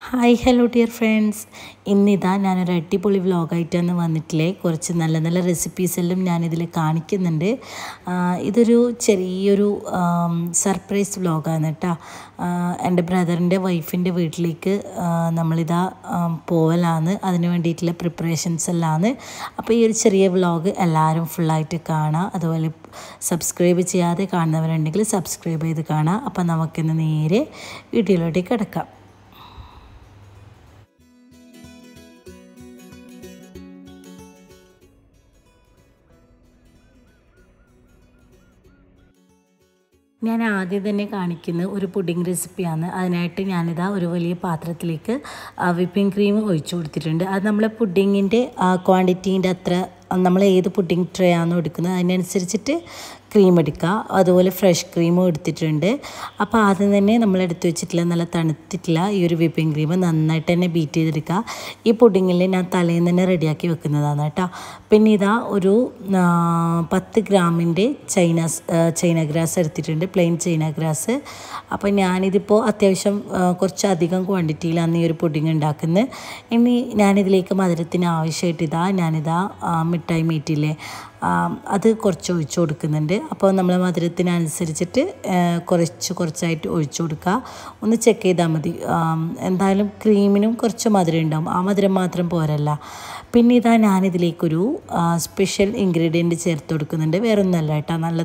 hi hello dear friends ഇന്നിതാ ഞാനൊരു അടിപൊളി വ്ലോഗായിട്ടാണ് വന്നിട്ടില്ലേ കുറച്ച് നല്ല നല്ല റെസിപ്പീസ് എല്ലാം ഞാനിതിൽ കാണിക്കുന്നുണ്ട് ആ, ഇതൊരു ചെറിയൊരു സർപ്രൈസ് വ്ലോഗാണ് കേട്ടോ എൻ്റെ ബ്രദറിൻ്റെ വൈഫിൻ്റെ വീട്ടിലേക്ക് ആ, നമ്മളിതാ ആ, പോവലാണ് അതിന് വേണ്ടിയിട്ടുള്ള പ്രിപ്പറേഷൻസ് എല്ലാമാണ് അപ്പോൾ ഈ ഒരു ചെറിയ വ്ലോഗ് എല്ലാവരും ഫുള്ളായിട്ട് കാണുക അതുപോലെ സബ്സ്ക്രൈബ് ചെയ്യാതെ കാണുന്നവരുണ്ടെങ്കിൽ സബ്സ്ക്രൈബ് ചെയ്ത് കാണുക അപ്പോൾ നമുക്കിന്ന് നേരെ വീഡിയോയിലോട്ട് കിടക്കാം ഞാൻ ആദ്യം തന്നെ കാണിക്കുന്ന ഒരു പുഡിംഗ് റെസിപ്പിയാണ് അതിനായിട്ട് ഞാനിതാ ഒരു വലിയ പാത്രത്തിലേക്ക് വിപ്പിംഗ് ക്രീം ഒഴിച്ചു കൊടുത്തിട്ടുണ്ട് അത് നമ്മളെ പുഡിങ്ങിൻ്റെ ക്വാണ്ടിറ്റീൻ്റെ അത്ര നമ്മൾ ഏത് പുഡിംഗ് ട്രേ ആണോ എടുക്കുന്നത് അതിനനുസരിച്ചിട്ട് ക്രീം എടുക്കുക അതുപോലെ ഫ്രഷ് ക്രീമും എടുത്തിട്ടുണ്ട് അപ്പോൾ ആദ്യം തന്നെ നമ്മൾ എടുത്തു വെച്ചിട്ടില്ല നല്ല തണുത്തിട്ടില്ല ഈ ഒരു വിപ്പിംഗ് ക്രീം നന്നായിട്ട് തന്നെ ബീറ്റ് ചെയ്തെടുക്കുക ഈ പുഡിങ്ങിൽ ഞാൻ തലേന്ന് തന്നെ റെഡിയാക്കി വെക്കുന്നതാണ് കേട്ടോ പിന്നെ ഇതാ ഒരു ആ, പത്ത് ഗ്രാമിൻ്റെ ചൈന ചൈന ഗ്രാസ് എടുത്തിട്ടുണ്ട് പ്ലെയിൻ ചൈന ഗ്രാസ് അപ്പോൾ ഞാനിതിപ്പോൾ അത്യാവശ്യം ആ, കുറച്ചധികം ക്വാണ്ടിറ്റിയിലാണ് ഈ ഒരു പുഡിങ് ഉണ്ടാക്കുന്നത് ഇനി ഞാനിതിലേക്ക് മധുരത്തിന് ആവശ്യമായിട്ട് ഇതാ ഞാനിതാ ആ, മിഠായി മീറ്റില്ലേ ആ, അത് കുറച്ച് ഒഴിച്ചു കൊടുക്കുന്നുണ്ട് അപ്പോൾ നമ്മൾ മധുരത്തിനനുസരിച്ചിട്ട് ആ, കുറച്ച് കുറച്ചായിട്ട് ഒഴിച്ചു കൊടുക്കുക ഒന്ന് ചെക്ക് ചെയ്താൽ മതി ആ, എന്തായാലും ക്രീമിനും കുറച്ച് മധുരം ഉണ്ടാവും ആ മധുരം മാത്രം പോരല്ല പിന്നെ ഇതാ ഞാനിതിലേക്കൊരു സ്പെഷ്യൽ ഇൻഗ്രീഡിയൻറ്റ് ചേർത്ത് കൊടുക്കുന്നുണ്ട് വേറെ ഒന്നുമല്ല കേട്ടോ നല്ല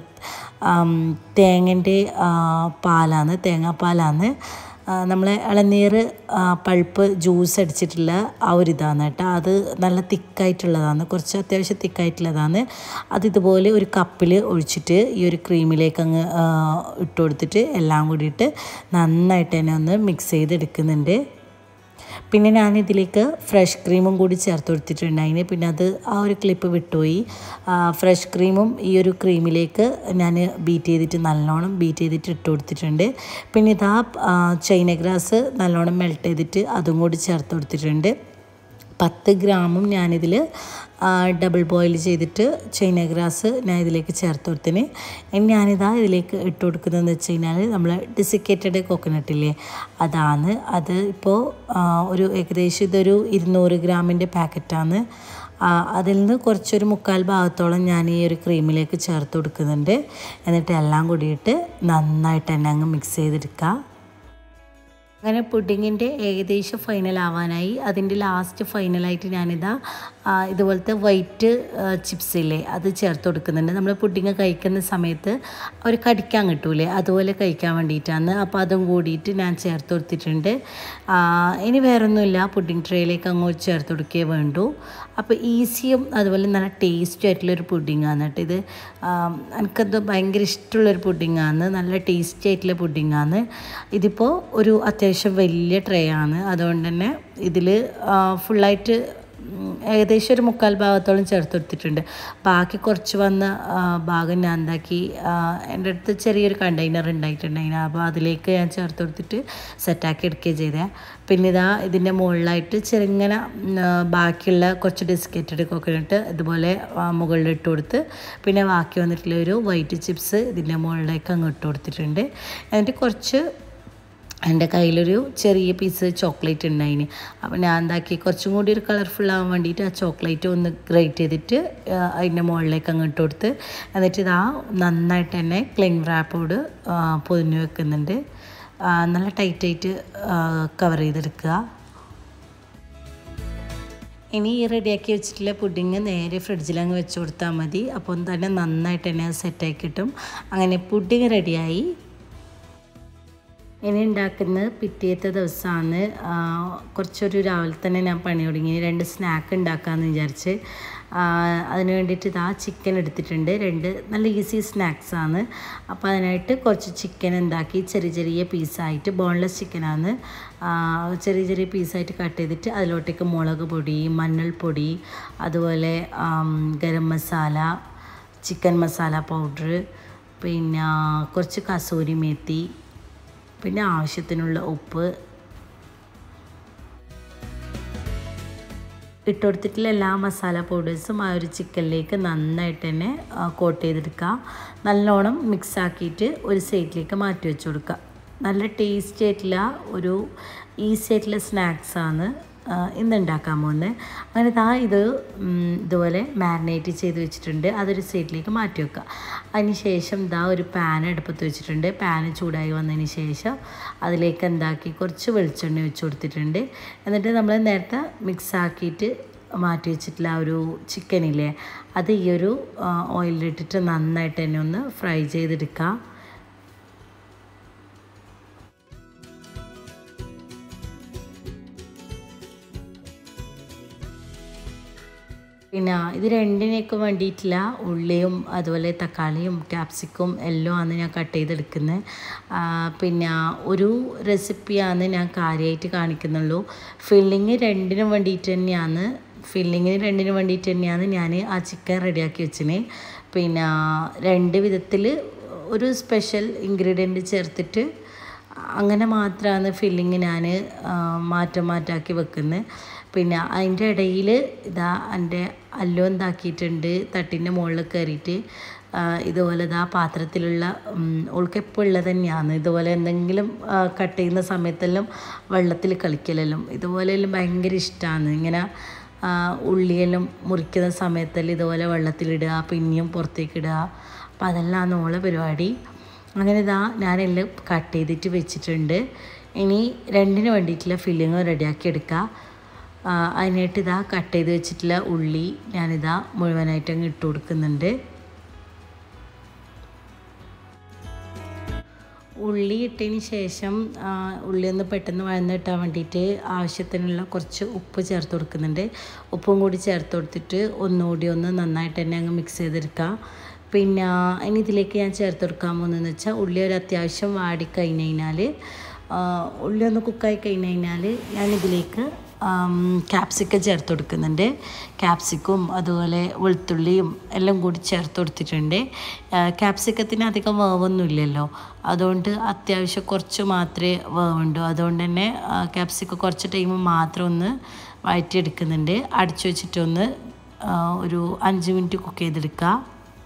തേങ്ങൻ്റെ പാലാണ് തേങ്ങാപ്പാലാണ് ആ, നമ്മളെ ഇളനീർ പൾപ്പ് ജ്യൂസ് അടിച്ചിട്ടുള്ള ആ ഒരു ഇതാണ് കേട്ടോ അത് നല്ല തിക്കായിട്ടുള്ളതാണ് കുറച്ച് അത്യാവശ്യം തിക്കായിട്ടുള്ളതാണ് അത് ഇതുപോലെ ഒരു കപ്പിൽ ഒഴിച്ചിട്ട് ഈ ഒരു ക്രീമിലേക്ക് അങ്ങ് ആ, ഇട്ട് കൊടുത്തിട്ട് എല്ലാം കൂടിയിട്ട് നന്നായിട്ട് തന്നെ ഒന്ന് മിക്സ് ചെയ്തെടുക്കുന്നുണ്ട് പിന്നെ ഞാനിതിലേക്ക് ഫ്രഷ് ക്രീമും കൂടി ചേർത്ത് കൊടുത്തിട്ടുണ്ടായിന് പിന്നെ അത് ആ ഒരു ക്ലിപ്പ് വിട്ടുപോയി ആ, ഫ്രഷ് ക്രീമും ഈ ഒരു ക്രീമിലേക്ക് ഞാൻ ബീറ്റ് ചെയ്തിട്ട് നല്ലോണം ബീറ്റ് ചെയ്തിട്ട് ഇട്ട് കൊടുത്തിട്ടുണ്ട് പിന്നെ ഇതാ ആ, ചൈന ഗ്രാസ് നല്ലോണം മെൽറ്റ് ചെയ്തിട്ട് അതും കൂടി ചേർത്ത് കൊടുത്തിട്ടുണ്ട് പത്ത് ഗ്രാമും ഞാനിതിൽ ഡബിൾ ബോയിൽ ചെയ്തിട്ട് ചൈന ഗ്രാസ് ഞാൻ ഇതിലേക്ക് ചേർത്ത് കൊടുത്തിന് ഇനി ഞാനിതാ ഇതിലേക്ക് ഇട്ട് കൊടുക്കുന്നതെന്ന് വെച്ച് കഴിഞ്ഞാൽ നമ്മൾ ഡിസിക്കേറ്റഡ് കോക്കനട്ട് ഇല്ലേ അതാണ് അത് ഇപ്പോൾ ഒരു ഏകദേശം ഇതൊരു ഇരുന്നൂറ് ഗ്രാമിൻ്റെ പാക്കറ്റാണ് അതിൽ നിന്ന് കുറച്ചൊരു മുക്കാൽ ഭാഗത്തോളം ഞാൻ ഈ ഒരു ക്രീമിലേക്ക് ചേർത്ത് കൊടുക്കുന്നുണ്ട് എന്നിട്ട് എല്ലാം കൂടിയിട്ട് നന്നായിട്ട് തന്നെ അങ്ങ് മിക്സ് ചെയ്തെടുക്കുക അങ്ങനെ പുഡിങ്ങിൻ്റെ ഏകദേശം ഫൈനൽ ആവാനായി അതിൻ്റെ ലാസ്റ്റ് ഫൈനലായിട്ട് ഞാനിതാ ആ, ഇതുപോലത്തെ വൈറ്റ് ചിപ്സ് ഇല്ലേ അത് ചേർത്ത് കൊടുക്കുന്നുണ്ട് നമ്മൾ പുഡിങ് കഴിക്കുന്ന സമയത്ത് അവർ കടിക്കാൻ കിട്ടൂലേ അതുപോലെ കഴിക്കാൻ വേണ്ടിയിട്ടാണ് അപ്പോൾ അതും കൂടിയിട്ട് ഞാൻ ചേർത്ത് കൊടുത്തിട്ടുണ്ട് ആ, ഇനി വേറൊന്നുമില്ല പുഡിങ് ട്രേയിലേക്ക് അങ്ങോട്ട് ചേർത്ത് കൊടുക്കുകയേ വേണ്ടൂ അപ്പോൾ ഈസിയും അതുപോലെ നല്ല ടേസ്റ്റും ആയിട്ടുള്ളൊരു പുഡിങ്ങാണ് കേട്ടോ ഇത് ആ, എനിക്കത് ഭയങ്കര ഇഷ്ടമുള്ളൊരു പുഡിങ്ങാണ് നല്ല ടേസ്റ്റി ആയിട്ടുള്ള പുഡിങ്ങാണ് ഇതിപ്പോൾ ഒരു അത്യാവശ്യം വലിയ ട്രേ ആണ് അതുകൊണ്ട് തന്നെ ഇതിൽ ഫുള്ളായിട്ട് ഉം, ഏകദേശം ഒരു മുക്കാൽ ഭാഗത്തോളം ചേർത്ത് കൊടുത്തിട്ടുണ്ട് ബാക്കി കുറച്ച് വന്ന ആ, ഭാഗം ഞാൻ എന്താക്കി ആ, എൻ്റെ അടുത്ത് ചെറിയൊരു കണ്ടെയ്നർ ഉണ്ടായിട്ടുണ്ടായിരുന്നു അപ്പോൾ അതിലേക്ക് ഞാൻ ചേർത്ത് കൊടുത്തിട്ട് സെറ്റാക്കി എടുക്കുകയും ചെയ്തേ പിന്നെ ഇതാ ഇതിൻ്റെ മുകളിലായിട്ട് ചെറുങ്ങനെ ഉം, ആ, ബാക്കിയുള്ള കുറച്ച് ഡിസ്കറ്റഡ് കോക്കനട്ട് ഇതുപോലെ ആ, മുകളിൽ ഇട്ട് കൊടുത്ത് പിന്നെ ബാക്കി വന്നിട്ടുള്ള ഒരു വൈറ്റ് ചിപ്സ് ഇതിൻ്റെ മുകളിലേക്ക് അങ്ങ് ഇട്ട് കൊടുത്തിട്ടുണ്ട് എന്നിട്ട് കുറച്ച് എൻ്റെ കയ്യിലൊരു ചെറിയ പീസ് ചോക്ലേറ്റ് ഉണ്ടായിന് അപ്പോൾ ഞാൻ എന്താക്കി കുറച്ചും കൂടി ഒരു കളർഫുൾ ആവാൻ വേണ്ടിയിട്ട് ആ ചോക്ലേറ്റ് ഒന്ന് ഗ്രേറ്റ് ചെയ്തിട്ട് ആ, അതിൻ്റെ മുകളിലേക്ക് അങ്ങ് ഇട്ട് കൊടുത്ത് എന്നിട്ട് ഇതാ നന്നായിട്ട് തന്നെ ക്ലിങ് റാപ്പോട് പൊതിഞ്ഞ് വെക്കുന്നുണ്ട് ആ, നല്ല ടൈറ്റായിട്ട് കവർ ചെയ്തെടുക്കുക ഇനി ഈ റെഡിയാക്കി വെച്ചിട്ടുള്ള പുഡിങ് നേരെ ഫ്രിഡ്ജിലങ്ങ് വെച്ച് കൊടുത്താൽ മതി അപ്പം തന്നെ നന്നായിട്ട് തന്നെ അത് സെറ്റാക്കി കിട്ടും അങ്ങനെ പുഡിങ് റെഡിയായി ഇനി ഉണ്ടാക്കുന്നത് പിറ്റേത്തെ ദിവസമാണ് കുറച്ചൊരു രാവിലെ തന്നെ ഞാൻ പണി തുടങ്ങി രണ്ട് സ്നാക്ക് ഉണ്ടാക്കാമെന്ന് വിചാരിച്ച് ആ, അതിന് വേണ്ടിയിട്ട് ഇതാ ചിക്കൻ എടുത്തിട്ടുണ്ട് രണ്ട് നല്ല ഈസി സ്നാക്സ് ആണ് അപ്പോൾ അതിനായിട്ട് കുറച്ച് ചിക്കൻ ഉണ്ടാക്കി ചെറിയ ചെറിയ പീസായിട്ട് ബോൺലെസ് ചിക്കനാണ് ചെറിയ ചെറിയ പീസായിട്ട് കട്ട് ചെയ്തിട്ട് അതിലോട്ടേക്ക് മുളക് പൊടി മഞ്ഞൾപ്പൊടി അതുപോലെ ആം, ഗരം മസാല ചിക്കൻ മസാല പൗഡർ പിന്നെ കുറച്ച് കസൂരി മേത്തി പിന്നെ ആവശ്യത്തിനുള്ള ഉപ്പ് ഇട്ടുകൊടുത്തിട്ടുള്ള എല്ലാ മസാല പൗഡേഴ്സും ആ ഒരു ചിക്കനിലേക്ക് നന്നായിട്ട് തന്നെ കോട്ട് ചെയ്തെടുക്കുക നല്ലോണം മിക്സ് ആക്കിയിട്ട് ഒരു സൈഡിലേക്ക് മാറ്റി വെച്ച് കൊടുക്കുക നല്ല ടേസ്റ്റി ആയിട്ടുള്ള ഒരു ഈസി ആയിട്ടുള്ള സ്നാക്സാണ് ഇന്ന് ഉണ്ടാക്കാൻ പോകുന്നത് അങ്ങനെ ദാ ഇത് ഉം, ഇതുപോലെ മാരിനേറ്റ് ചെയ്ത് വെച്ചിട്ടുണ്ട് അതൊരു സൈഡിലേക്ക് മാറ്റി വെക്കുക അതിന് ശേഷം ദാ ഒരു പാൻ അടുപ്പത്ത് വെച്ചിട്ടുണ്ട് പാൻ ചൂടായി വന്നതിന് ശേഷം അതിലേക്ക് എന്താക്കി കുറച്ച് വെളിച്ചെണ്ണ വെച്ച് കൊടുത്തിട്ടുണ്ട് എന്നിട്ട് നമ്മൾ നേരത്തെ മിക്സ് ആക്കിയിട്ട് മാറ്റി വെച്ചിട്ടുള്ള ആ ഒരു ചിക്കനില്ലേ അത് ഈ ഒരു ഓയിലിട്ടിട്ട് നന്നായിട്ട് തന്നെ ഒന്ന് ഫ്രൈ ചെയ്തെടുക്കുക പിന്നെ ഇത് രണ്ടിനൊക്കെ വേണ്ടിയിട്ടില്ല ഉള്ളിയും അതുപോലെ തക്കാളിയും ക്യാപ്സിക്കും എല്ലാം ആണ് ഞാൻ കട്ട് ചെയ്തെടുക്കുന്നത് പിന്നെ ഒരു റെസിപ്പിയാണ് ഞാൻ കാര്യമായിട്ട് കാണിക്കുന്നുള്ളൂ ഫില്ലിങ് രണ്ടിനും വേണ്ടിയിട്ട് തന്നെയാണ് ഫില്ലിങ്ങിന് രണ്ടിനും വേണ്ടിയിട്ട് തന്നെയാണ് ഞാൻ ആ ചിക്കൻ റെഡിയാക്കി വെച്ചിന് പിന്നെ രണ്ട് വിധത്തിൽ ഒരു സ്പെഷ്യൽ ഇൻഗ്രീഡിയൻറ്റ് ചേർത്തിട്ട് അങ്ങനെ മാത്രമാണ് ഫില്ലിങ് ഞാൻ മാറ്റം മാറ്റാക്കി വെക്കുന്നത് പിന്നെ അതിൻ്റെ ഇടയിൽ ഇതാ എൻ്റെ അല്ലോ എന്താക്കിയിട്ടുണ്ട് തട്ടിൻ്റെ മുകളിൽ കയറിയിട്ട് ആ, ഇതുപോലെ ഇതാ പാത്രത്തിലുള്ള ഓൾക്ക് എപ്പോൾ ഉള്ളത് തന്നെയാണ് ഇതുപോലെ എന്തെങ്കിലും കട്ട് ചെയ്യുന്ന സമയത്തെല്ലാം വെള്ളത്തിൽ കളിക്കലെല്ലാം ഇതുപോലെയെല്ലാം ഭയങ്കര ഇഷ്ടമാണ് ഇങ്ങനെ ആ, ഉള്ളിയെല്ലാം മുറിക്കുന്ന സമയത്തെല്ലാം ഇതുപോലെ വെള്ളത്തിലിടുക പിന്നെയും പുറത്തേക്ക് ഇടുക അപ്പോൾ അതെല്ലാം ഓളെ പരിപാടി അങ്ങനെ ഇതാ ഞാനെല്ലാം കട്ട് ചെയ്തിട്ട് വെച്ചിട്ടുണ്ട് ഇനി രണ്ടിന് വേണ്ടിയിട്ടുള്ള ഫില്ലിങ് റെഡിയാക്കി എടുക്കുക ആ, അതിനായിട്ട് ഇതാ കട്ട് ചെയ്ത് വെച്ചിട്ടുള്ള ഉള്ളി ഞാനിതാ മുഴുവനായിട്ട് അങ്ങ് ഇട്ട് കൊടുക്കുന്നുണ്ട് ഉള്ളി ഇട്ടതിന് ശേഷം ആ, ഉള്ളി ഒന്ന് പെട്ടെന്ന് വഴന്ന് കിട്ടാൻ വേണ്ടിയിട്ട് ആവശ്യത്തിനുള്ള കുറച്ച് ഉപ്പ് ചേർത്ത് കൊടുക്കുന്നുണ്ട് ഉപ്പും കൂടി ചേർത്ത് കൊടുത്തിട്ട് ഒന്നുകൂടി ഒന്ന് നന്നായിട്ട് തന്നെ അങ്ങ് മിക്സ് ചെയ്തെടുക്കുക പിന്നെ ഇനി ഇതിലേക്ക് ഞാൻ ചേർത്ത് കൊടുക്കാൻ പോകുന്നതെന്ന് വെച്ചാൽ ഉള്ളി ഒരു അത്യാവശ്യം വാടി കഴിഞ്ഞ് കഴിഞ്ഞാൽ ഉള്ളി ഒന്ന് കുക്കായി കഴിഞ്ഞ് കഴിഞ്ഞാൽ ഞാനിതിലേക്ക് ക്യാപ്സിക്കം ചേർത്ത് കൊടുക്കുന്നുണ്ട് ക്യാപ്സിക്കും അതുപോലെ വെളുത്തുള്ളിയും എല്ലാം കൂടി ചേർത്ത് കൊടുത്തിട്ടുണ്ട് ക്യാപ്സിക്കത്തിന് അധികം വേവൊന്നുമില്ലല്ലോ അതുകൊണ്ട് അത്യാവശ്യം കുറച്ച് മാത്രമേ വേവുണ്ടൂ അതുകൊണ്ട് തന്നെ ക്യാപ്സിക്കം കുറച്ച് ടൈം മാത്രം ഒന്ന് വഴറ്റിയെടുക്കുന്നുണ്ട് അടച്ചു വെച്ചിട്ടൊന്ന് ആ, ഒരു അഞ്ച് മിനിറ്റ് കുക്ക് ചെയ്തെടുക്കുക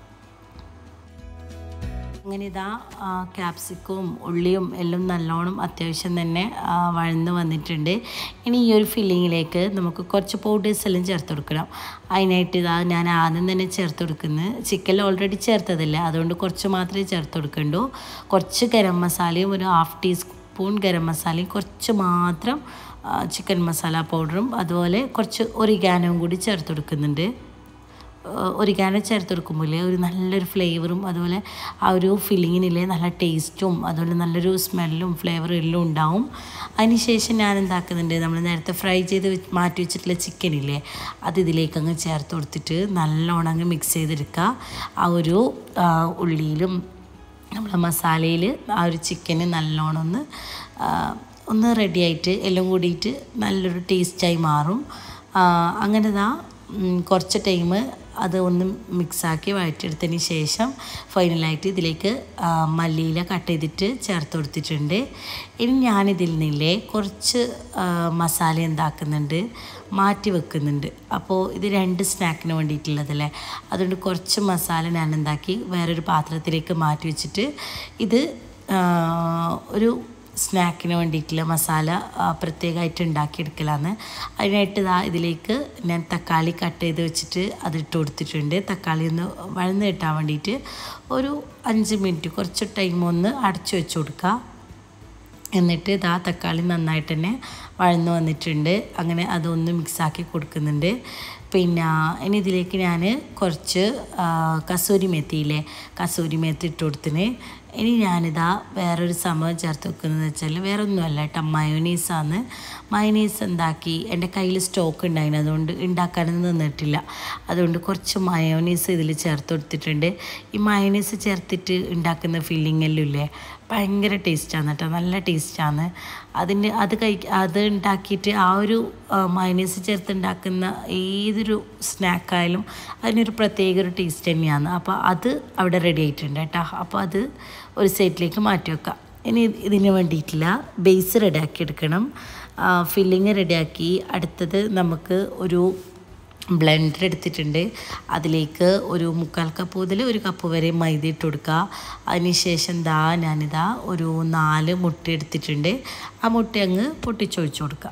അങ്ങനെ ഇതാ ആ, ക്യാപ്സിക്കവും ഉള്ളിയും എല്ലാം നല്ലോണം അത്യാവശ്യം തന്നെ ആ, വഴന്ന് വന്നിട്ടുണ്ട് ഇനി ഈ ഒരു ഫില്ലിങ്ങിലേക്ക് നമുക്ക് കുറച്ച് പൗഡേഴ്സ് എല്ലാം ചേർത്ത് കൊടുക്കണം അതിനായിട്ട് ഇതാ ഞാൻ ആദ്യം തന്നെ ചേർത്ത് കൊടുക്കുന്നത് ചിക്കനിൽ ഓൾറെഡി ചേർത്തതല്ലേ അതുകൊണ്ട് കുറച്ച് മാത്രമേ ചേർത്ത് കൊടുക്കണ്ടൂ കുറച്ച് ഗരം മസാലയും ഒരു ഹാഫ് ടീസ്പൂൺ ഗരം മസാലയും കുറച്ച് മാത്രം ആ, ചിക്കൻ മസാല പൗഡറും അതുപോലെ കുറച്ച് ഒരിഗാനവും കൂടി ചേർത്ത് കൊടുക്കുന്നുണ്ട് ഒരിക്കാനും ചേർത്ത് കൊടുക്കുമ്പോൾ ഒരു നല്ലൊരു ഫ്ലേവറും അതുപോലെ ആ ഒരു ഫില്ലിങ്ങിനില്ലേ നല്ല ടേസ്റ്റും അതുപോലെ നല്ലൊരു സ്മെല്ലും ഫ്ലേവറും എല്ലാം ഉണ്ടാവും അതിനുശേഷം ഞാൻ എന്താക്കുന്നുണ്ട് നമ്മൾ നേരത്തെ ഫ്രൈ ചെയ്ത് വെച്ച് മാറ്റി വെച്ചിട്ടുള്ള ചിക്കനില്ലേ അത് ഇതിലേക്ക് അങ്ങ് ചേർത്ത് കൊടുത്തിട്ട് നല്ലോണം അങ്ങ് മിക്സ് ചെയ്തെടുക്കുക ആ ഒരു ആ, ഉള്ളിയിലും നമ്മളെ മസാലയിൽ ആ ഒരു ചിക്കന് നല്ലോണം ഒന്ന് ആ, ഒന്ന് റെഡിയായിട്ട് എല്ലാം കൂടിയിട്ട് നല്ലൊരു ടേസ്റ്റായി മാറും ആ, അങ്ങനെ ദാ ഉം, കുറച്ച് ടൈം അത് ഒന്ന് മിക്സാക്കി വഴറ്റിയെടുത്തതിന് ശേഷം ഫൈനലായിട്ട് ഇതിലേക്ക് ആ, മല്ലിയില കട്ട് ചെയ്തിട്ട് ചേർത്ത് കൊടുത്തിട്ടുണ്ട് ഇനി ഞാനിതിൽ നിന്നില്ലേ കുറച്ച് ആ, മസാല എന്താക്കുന്നുണ്ട് മാറ്റി വെക്കുന്നുണ്ട് അപ്പോൾ ഇത് രണ്ട് സ്നാക്കിന് വേണ്ടിയിട്ടുള്ളതല്ലേ അതുകൊണ്ട് കുറച്ച് മസാല ഞാൻ എന്താക്കി വേറൊരു പാത്രത്തിലേക്ക് മാറ്റി വെച്ചിട്ട് ഇത് ആ, ഒരു സ്നാക്കിന് വേണ്ടിയിട്ടുള്ള മസാല ആ, പ്രത്യേകമായിട്ട് ഉണ്ടാക്കിയെടുക്കലാണ് അതിനായിട്ട് ഇതാ ഇതിലേക്ക് ഞാൻ തക്കാളി കട്ട് ചെയ്ത് വെച്ചിട്ട് അത് ഇട്ട് കൊടുത്തിട്ടുണ്ട് തക്കാളി ഒന്ന് വഴന്ന് കിട്ടാൻ വേണ്ടിയിട്ട് ഒരു അഞ്ച് മിനിറ്റ് കുറച്ച് ടൈം ഒന്ന് അടച്ചു വെച്ച് കൊടുക്കുക എന്നിട്ട് ഇതാ തക്കാളി നന്നായിട്ട് തന്നെ വഴന്നു വന്നിട്ടുണ്ട് അങ്ങനെ അതൊന്ന് മിക്സാക്കി കൊടുക്കുന്നുണ്ട് പിന്നെ ഇനി ഇതിലേക്ക് ഞാൻ കുറച്ച് ആ, കസൂരി മെത്തിയില്ലേ കസൂരി മെത്തി ഇട്ട് കൊടുത്തിന് ഇനി ഞാനിതാ വേറൊരു സംഭവം ചേർത്ത് വെക്കുന്നത് വെച്ചാൽ വേറെ ഒന്നുമല്ല കേട്ടോ മയോനീസാണ് മയോനീസ് എന്താക്കി എൻ്റെ കയ്യിൽ സ്റ്റോക്ക് ഉണ്ടായിരുന്നു അതുകൊണ്ട് ഉണ്ടാക്കാനൊന്നും നിന്നിട്ടില്ല അതുകൊണ്ട് കുറച്ച് മയോനീസ് ഇതിൽ ചേർത്ത് കൊടുത്തിട്ടുണ്ട് ഈ മയോനീസ് ചേർത്തിട്ട് ഉണ്ടാക്കുന്ന ഫില്ലിംഗ് എല്ലാം ഇല്ലേ ഭയങ്കര ടേസ്റ്റാണ് കേട്ടോ നല്ല ടേസ്റ്റാണ് അതിന് അത് കഴി അത് ഉണ്ടാക്കിയിട്ട് ആ ഒരു മൈനസ് ചേർത്ത് ഉണ്ടാക്കുന്ന ഏതൊരു സ്നാക്കായാലും അതിനൊരു പ്രത്യേക ഒരു ടേസ്റ്റ് തന്നെയാണ് അപ്പോൾ അത് അവിടെ റെഡി ആയിട്ടുണ്ട് കേട്ടോ അപ്പോൾ അത് ഒരു സൈഡിലേക്ക് മാറ്റി വെക്കാം ഇനി ഇതിന് വേണ്ടിയിട്ടില്ല ബേസ് റെഡിയാക്കി എടുക്കണം ഫില്ലിങ് റെഡിയാക്കി അടുത്തത് നമുക്ക് ഒരു ബ്ലെൻഡർ എടുത്തിട്ടുണ്ട് അതിലേക്ക് ഒരു മുക്കാൽ കപ്പ് മുതൽ ഒരു കപ്പ് വരെ മൈദ ഇട്ട് കൊടുക്കുക അതിനുശേഷം ദാ ഞാനിതാ ഒരു നാല് മുട്ട എടുത്തിട്ടുണ്ട് ആ മുട്ട അങ്ങ് പൊട്ടിച്ചൊഴിച്ച് കൊടുക്കുക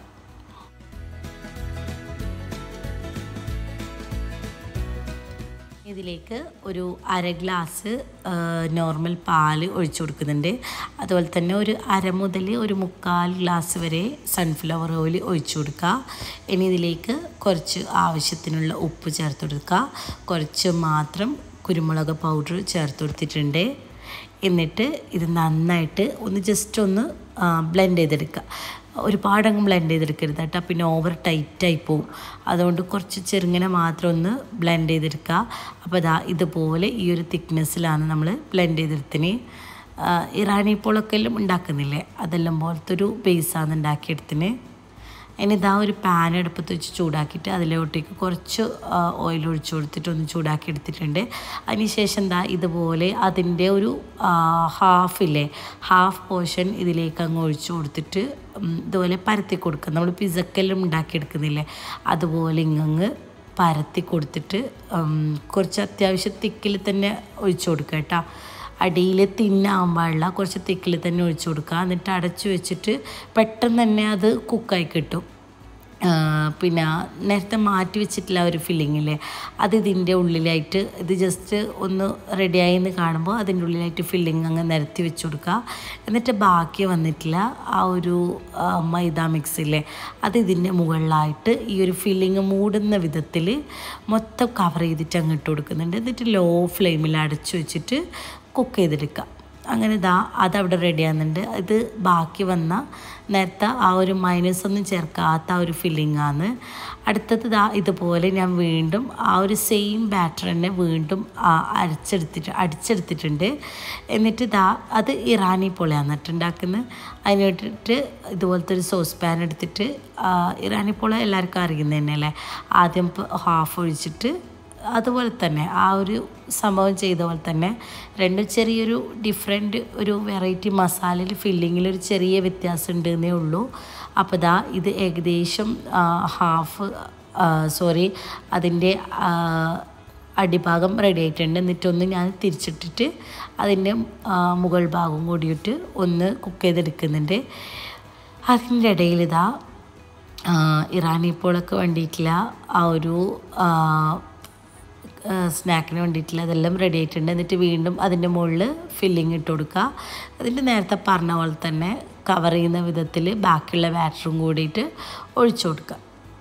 ഇതിലേക്ക് ഒരു അര ഗ്ലാസ് നോർമൽ പാല് ഒഴിച്ചു കൊടുക്കുന്നുണ്ട് അതുപോലെ തന്നെ ഒരു അര മുതൽ ഒരു മുക്കാൽ ഗ്ലാസ് വരെ സൺഫ്ലവർ ഓയിൽ ഒഴിച്ചു കൊടുക്കുക ഇനി ഇതിലേക്ക് കുറച്ച് ആവശ്യത്തിനുള്ള ഉപ്പ് ചേർത്ത് കൊടുക്കുക കുറച്ച് മാത്രം കുരുമുളക് പൗഡർ ചേർത്ത് കൊടുത്തിട്ടുണ്ട് എന്നിട്ട് ഇത് നന്നായിട്ട് ഒന്ന് ജസ്റ്റ് ഒന്ന് ബ്ലെൻഡ് ചെയ്തെടുക്കുക ഒരുപാടങ്ങ് ബ്ലെൻഡ് ചെയ്തെടുക്കരുത് കേട്ടോ പിന്നെ ഓവർ ടൈറ്റായി പോവും അതുകൊണ്ട് കുറച്ച് ചെറുങ്ങനെ മാത്രം ഒന്ന് ബ്ലെൻഡ് ചെയ്തെടുക്കുക അപ്പോൾ ഇതാ ഇതുപോലെ ഈ ഒരു തിക്നെസ്സിലാണ് നമ്മൾ ബ്ലെൻഡ് ചെയ്തെടുത്തിന് ഇറാനി പോളൊക്കെ എല്ലാം ഉണ്ടാക്കുന്നില്ലേ അതെല്ലാം പോലത്തെ ഒരു ബേസാണ് ഉണ്ടാക്കിയെടുത്തിന് ഇനി ഇതാ ഒരു പാൻ അടുപ്പത്ത് വെച്ച് ചൂടാക്കിയിട്ട് അതിലോട്ടേക്ക് കുറച്ച് ഓയിൽ ഒഴിച്ചു കൊടുത്തിട്ട് ഒന്ന് ചൂടാക്കി എടുത്തിട്ടുണ്ട് അതിനുശേഷം എന്താ ഇതുപോലെ അതിൻ്റെ ഒരു ഹാഫില്ലേ ഹാഫ് പോർഷൻ ഇതിലേക്ക് അങ്ങ് ഒഴിച്ചു കൊടുത്തിട്ട് ഇതുപോലെ പരത്തി കൊടുക്കുക നമ്മൾ പിസക്കെല്ലാം ഉണ്ടാക്കിയെടുക്കുന്നില്ലേ അതുപോലെ ഇങ്ങ് പരത്തി കൊടുത്തിട്ട് കുറച്ച് അത്യാവശ്യം തിക്കിൽ തന്നെ ഒഴിച്ചു കൊടുക്കുക കേട്ടോ അടിയിൽ തിന്നാൻ പാടില്ല കുറച്ച് തിക്കിൽ തന്നെ ഒഴിച്ചു കൊടുക്കുക എന്നിട്ട് അടച്ചു വെച്ചിട്ട് പെട്ടെന്ന് തന്നെ അത് കുക്കായി കിട്ടും പിന്നെ നേരത്തെ മാറ്റി വെച്ചിട്ടില്ല ഒരു ഫില്ലിങ്ങില്ലേ അത് ഇതിൻ്റെ ഉള്ളിലായിട്ട് ഇത് ജസ്റ്റ് ഒന്ന് റെഡിയായി എന്ന് കാണുമ്പോൾ അതിൻ്റെ ഉള്ളിലായിട്ട് ഫില്ലിങ് അങ്ങ് നിരത്തി വെച്ച് കൊടുക്കുക എന്നിട്ട് ബാക്കി വന്നിട്ടില്ല ആ ഒരു മൈദ മിക്സില്ലേ അത് ഇതിൻ്റെ മുകളിലായിട്ട് ഈ ഒരു ഫില്ലിങ് മൂടുന്ന വിധത്തിൽ മൊത്തം കവർ ചെയ്തിട്ട് അങ്ങ് ഇട്ട് കൊടുക്കുന്നുണ്ട് എന്നിട്ട് ലോ ഫ്ലെയിമിൽ അടച്ചു വെച്ചിട്ട് കുക്ക് ചെയ്തെടുക്കുക അങ്ങനെ ഇതാ അതവിടെ റെഡി ആകുന്നുണ്ട് ഇത് ബാക്കി വന്ന നേരത്തെ ആ ഒരു മൈനസ് ഒന്നും ചേർക്കാത്ത ആ ഒരു ഫില്ലിംഗ് ആണ് അടുത്തത് ഇതാ ഇതുപോലെ ഞാൻ വീണ്ടും ആ ഒരു സെയിം ബാറ്റർ തന്നെ വീണ്ടും അരച്ചെടുത്തിട്ട് അടിച്ചെടുത്തിട്ടുണ്ട് എന്നിട്ട് ഇതാ അത് ഇറാനി പോളയാണ് എന്നിട്ടുണ്ടാക്കുന്നത് അതിന് വേണ്ടിയിട്ട് ഇതുപോലത്തെ ഒരു സോസ് പാൻ എടുത്തിട്ട് ഇറാനി പോള എല്ലാവർക്കും അറിയുന്നത് തന്നെയല്ലേ ആദ്യം ഹാഫ് ഒഴിച്ചിട്ട് അതുപോലെ തന്നെ ആ ഒരു സംഭവം ചെയ്ത പോലെ തന്നെ രണ്ടും ചെറിയൊരു ഡിഫറെൻറ്റ് ഒരു വെറൈറ്റി മസാലയിൽ ഫില്ലിങ്ങിൽ ഒരു ചെറിയ വ്യത്യാസം ഉണ്ട് എന്നേ ഉള്ളൂ അപ്പോൾ ദാ ഇത് ഏകദേശം ഹാഫ് സോറി അതിൻ്റെ അടിഭാഗം റെഡി ആയിട്ടുണ്ട് എന്നിട്ടൊന്ന് ഞാൻ തിരിച്ചിട്ടിട്ട് അതിൻ്റെ മുകൾ ഭാഗം കൂടിയിട്ട് ഒന്ന് കുക്ക് ചെയ്തെടുക്കുന്നുണ്ട് അതിൻ്റെ ഇടയിൽ ഇതാ ഇറാനി പോളൊക്കെ വേണ്ടിയിട്ടില്ല ആ ഒരു സ്നാക്കിന് വേണ്ടിയിട്ടുള്ള അതെല്ലാം റെഡി ആയിട്ടുണ്ട് എന്നിട്ട് വീണ്ടും അതിൻ്റെ മുകളിൽ ഫില്ലിങ് ഇട്ട് കൊടുക്കുക അതിൻ്റെ നേരത്തെ പറഞ്ഞ പോലെ തന്നെ കവർ ചെയ്യുന്ന വിധത്തിൽ ബാക്കിയുള്ള ബാറ്ററും കൂടിയിട്ട് ഒഴിച്ചു കൊടുക്കുക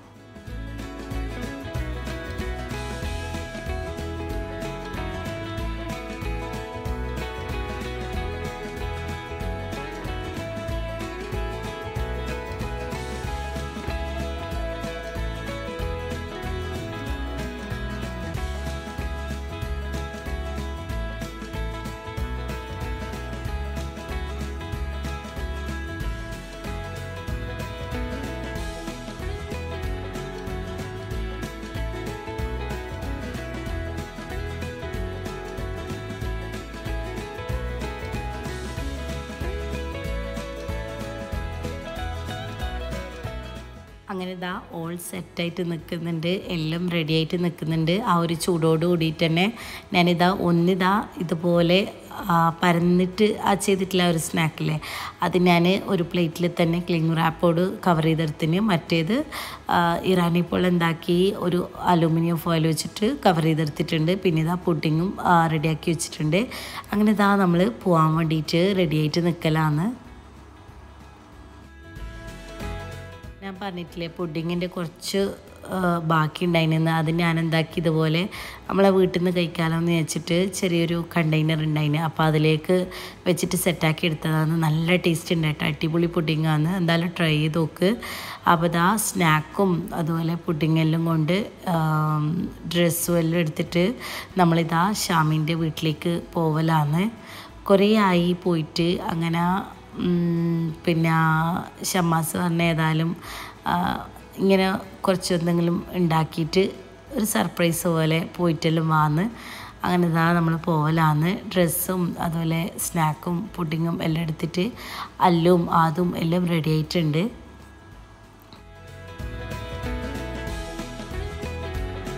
അങ്ങനെ ഇതാ ഓൾ സെറ്റായിട്ട് നിൽക്കുന്നുണ്ട് എല്ലാം റെഡി ആയിട്ട് നിൽക്കുന്നുണ്ട് ആ ഒരു ചൂടോട് കൂടിയിട്ട് തന്നെ ഞാനിതാ ഒന്നിതാ ഇതുപോലെ ആ, പരന്നിട്ട് ആ ചെയ്തിട്ടുള്ള ഒരു സ്നാക്കില്ലേ അത് ഞാൻ ഒരു പ്ലേറ്റിൽ തന്നെ ക്ലിങ് റാപ്പോട് കവർ ചെയ്തെടുത്തിന് മറ്റേത് ആ, ഇറാനി പോൾ എന്താക്കി ഒരു അലൂമിനിയം ഫോയിൽ വെച്ചിട്ട് കവർ ചെയ്തെടുത്തിട്ടുണ്ട് പിന്നെ ഇതാ പുഡിങ്ങും റെഡിയാക്കി വെച്ചിട്ടുണ്ട് അങ്ങനെ ഇതാ നമ്മൾ പോകാൻ വേണ്ടിയിട്ട് റെഡിയായിട്ട് നിൽക്കലാണ് ഞാൻ പറഞ്ഞിട്ടില്ലേ പുഡിങ്ങിൻ്റെ കുറച്ച് ആ, ബാക്കി ഉണ്ടായിരുന്നു അത് ഞാൻ എന്താക്കി ഇതുപോലെ നമ്മളെ വീട്ടിൽ നിന്ന് കഴിക്കാമല്ലോ എന്ന് വെച്ചിട്ട് ചെറിയൊരു കണ്ടെയ്നർ ഉണ്ടായിന് അപ്പോൾ അതിലേക്ക് വെച്ചിട്ട് സെറ്റാക്കി എടുത്തതാണ് നല്ല ടേസ്റ്റ് ഉണ്ട് കേട്ടോ അടിപൊളി പുഡിങ്ങാണ് എന്തായാലും ട്രൈ ചെയ്ത് നോക്ക് അപ്പോൾ ഇതാ സ്നാക്കും അതുപോലെ പുഡിങ് എല്ലാം കൊണ്ട് ഡ്രസ്സും എല്ലാം എടുത്തിട്ട് നമ്മളിതാ ഷാമിൻ്റെ വീട്ടിലേക്ക് പോവലാണ് കുറേ ആയി പോയിട്ട് അങ്ങനെ ഉം, പിന്നെ ഷമ്മാസ് പറഞ്ഞ ഏതായാലും ആ, ഇങ്ങനെ കുറച്ച് എന്തെങ്കിലും ഉണ്ടാക്കിയിട്ട് ഒരു സർപ്രൈസ് പോലെ പോയിട്ടെല്ലാം വാന്ന് അങ്ങനെ ഇതാ നമ്മൾ പോവലാന്ന് ഡ്രസ്സും അതുപോലെ സ്നാക്കും പുഡിങ്ങും എല്ലാം എടുത്തിട്ട് അല്ലും ആതും എല്ലാം റെഡി ആയിട്ടുണ്ട്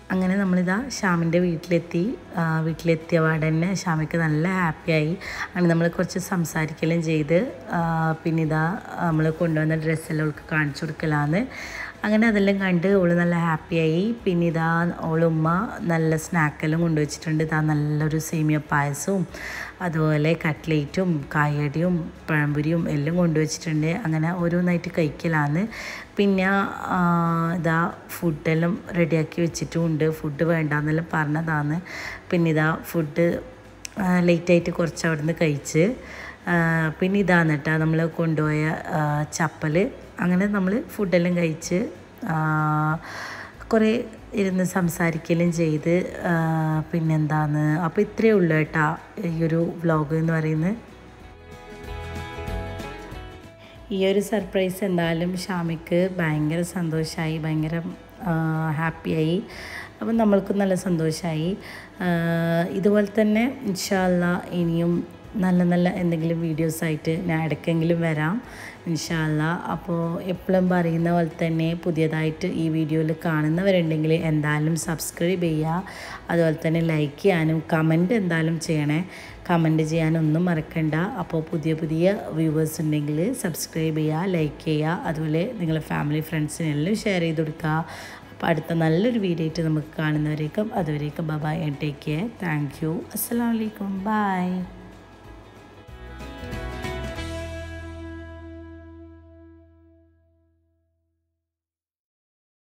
അങ്ങനെ നമ്മളിതാ ഷാമിൻ്റെ വീട്ടിലെത്തി ആ, വീട്ടിലെത്തിയ പാടെ തന്നെ ഷാമിക്ക് നല്ല ഹാപ്പിയായി അങ്ങനെ നമ്മൾ കുറച്ച് സംസാരിക്കലും ചെയ്ത് ആ, പിന്നെ ഇതാ നമ്മൾ കൊണ്ടുവന്ന ഡ്രസ്സെല്ലാം അവൾക്ക് കാണിച്ചു കൊടുക്കലാന്ന് അങ്ങനെ അതെല്ലാം കണ്ട് ഓള് നല്ല ഹാപ്പിയായി പിന്നെ ഇതാ ഓളുമ്മ നല്ല സ്നാക്കെല്ലാം കൊണ്ടുവച്ചിട്ടുണ്ട് ഇതാ നല്ലൊരു സേമിയ പായസവും അതുപോലെ കട്ട്ലേറ്റും കായടിയും പഴംപൊരിയും എല്ലാം കൊണ്ടുവച്ചിട്ടുണ്ട് അങ്ങനെ ഓരോന്നായിട്ട് കഴിക്കലാന്ന് പിന്നെ ആ, ഇതാ ഫുഡെല്ലാം റെഡിയാക്കി വെച്ചിട്ടുമുണ്ട് ഫുഡ് വേണ്ടാന്നെല്ലാം പറഞ്ഞതാണ് പിന്നെ ഇതാ ഫുഡ് ലേറ്റായിട്ട് കുറച്ച് അവിടെ നിന്ന് കഴിച്ച് ആ, പിന്നെ ഇതാണ് കേട്ടോ നമ്മൾ കൊണ്ടുപോയ ആ, ചപ്പൽ അങ്ങനെ നമ്മൾ ഫുഡെല്ലാം കഴിച്ച് ആ, കുറേ ഇരുന്ന് സംസാരിക്കലും ചെയ്ത് ആ, പിന്നെന്താന്ന് അപ്പോൾ ഇത്രയേ ഉള്ളൂ കേട്ടോ ഈ ഒരു വ്ലോഗ് എന്ന് പറയുന്നത് ഈ ഒരു സർപ്രൈസ് എന്തായാലും ഷാമിക്ക് ഭയങ്കര സന്തോഷമായി ഭയങ്കര ഹാപ്പിയായി അപ്പം നമ്മൾക്ക് നല്ല സന്തോഷമായി ഇതുപോലെ തന്നെ ഇൻഷാല്ല ഇനിയും നല്ല നല്ല എന്തെങ്കിലും വീഡിയോസായിട്ട് ഞാൻ ഇടയ്ക്കെങ്കിലും വരാം ഇൻഷാല്ല അപ്പോൾ എപ്പോഴും പറയുന്ന പോലെ തന്നെ പുതിയതായിട്ട് ഈ വീഡിയോയിൽ കാണുന്നവരുണ്ടെങ്കിൽ എന്തായാലും സബ്സ്ക്രൈബ് ചെയ്യുക അതുപോലെ തന്നെ ലൈക്ക് ചെയ്യാനും കമൻറ്റ് എന്തായാലും ചെയ്യണേ കമൻറ്റ് ചെയ്യാനൊന്നും മറക്കണ്ട അപ്പോൾ പുതിയ പുതിയ വ്യൂവേഴ്സ് ഉണ്ടെങ്കിൽ സബ്സ്ക്രൈബ് ചെയ്യുക ലൈക്ക് ചെയ്യുക അതുപോലെ നിങ്ങളുടെ ഫാമിലി ഫ്രണ്ട്സിനെല്ലാം ഷെയർ ചെയ്ത് കൊടുക്കുക അപ്പോൾ അടുത്ത നല്ലൊരു വീഡിയോ ആയിട്ട് നമുക്ക് കാണുന്നവരേക്കും അതുവരേക്കും bye and take care thank you അസ്സാം വലൈക്കും ബൈ